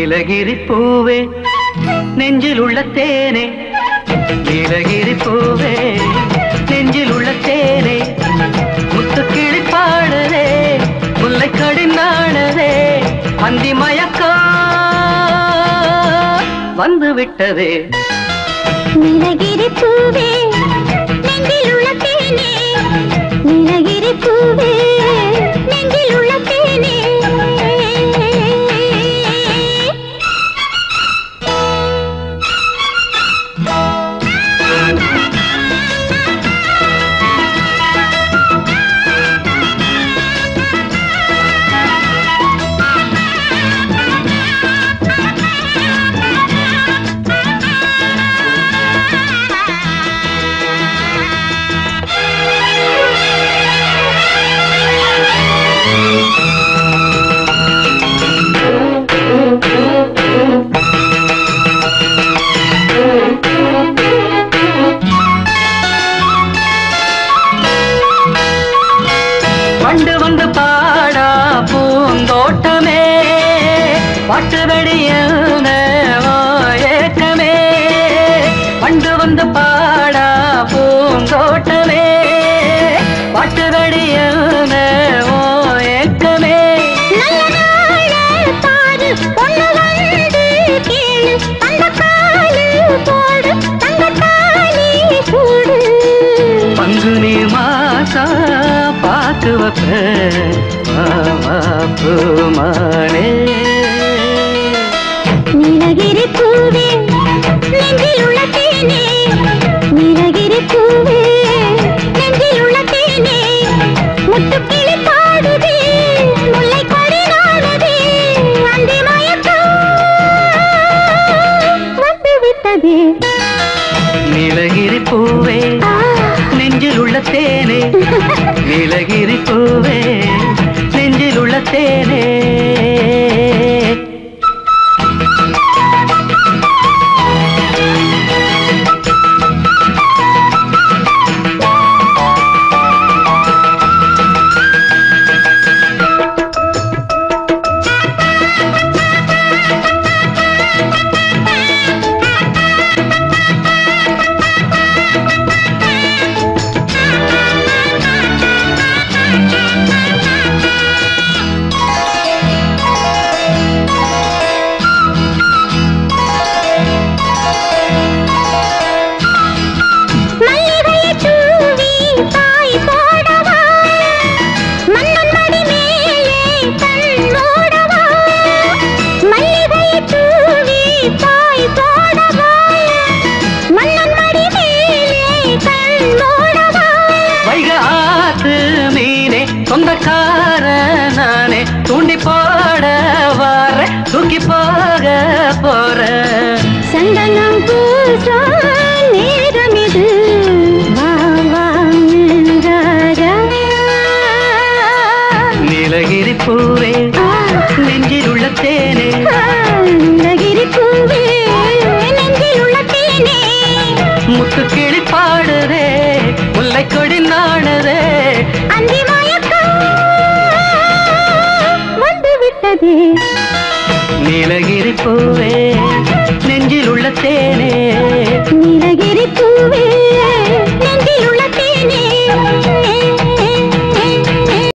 நீலகிரி பூவே நெஞ்சில் உள்ள தேனே நீலகிரி பூவே நெஞ்சில் உள்ள தேனே முத்துக்கிளி பாடுதே முல்லை கடிநாடுதே அந்தி மயக்கம் வந்து விட்டதே நீலகிரி பூவே நெஞ்சில் உள்ள தேனே நீலகிரி பூவே நெஞ்சில் உள்ள தேனே பண்டு வந்து பாடா பூந்தோட்டமே பாட்டு வெடியான ஏக்கமே பண்டு வந்து பாடா பூந்தோட்டமே பாட்டு வெடியான ஏக்கமே நல்ல நாள பாரு பொண்ணு வந்து கேளு அந்த காலு போடு தங்க தாலி சூடு பங்குனி மாசா பாத்து வப்ப மாமா பூமானே நீலகிரி பூவே நெஞ்சில் உள்ள தேனே நீலகிரி பூவே நெஞ்சில் உள்ள தேனே முட்டுக்கிளி பாடுதே முல்லை கொடி நாடுதே அந்தி மயக்கம் வந்து விட்டதே நீலகிரி பூவே ஆ, நெஞ்சில் உள்ள தேனே நீலகிரி பூவே நெஞ்சில் உள்ள தேனே மல்லிகையை தூவி தாய் போடவா மன்னன் மடி மேலே கண் மூடவா மல்லிகையை தூவி தாய் போடவா மன்னன் மடி மேலே கண் மூடவா வைக ஆத்து மீனே சொந்தக்கார நானே தூண்டி போட வார தூக்கி போக போற சந்தனம் பூசா நேரம் இது வா வா ராஜா நீலகிரி பூவே ஆ நெஞ்சில் உள்ள தேனே நீலகிரி பூவே நெஞ்சில் உள்ள தேனே முத்து கிளி பாடுதே முல்லை கொடி நாடுதே அந்தி மயக்கம் வந்து விட்டதே நீலகிரி பூவே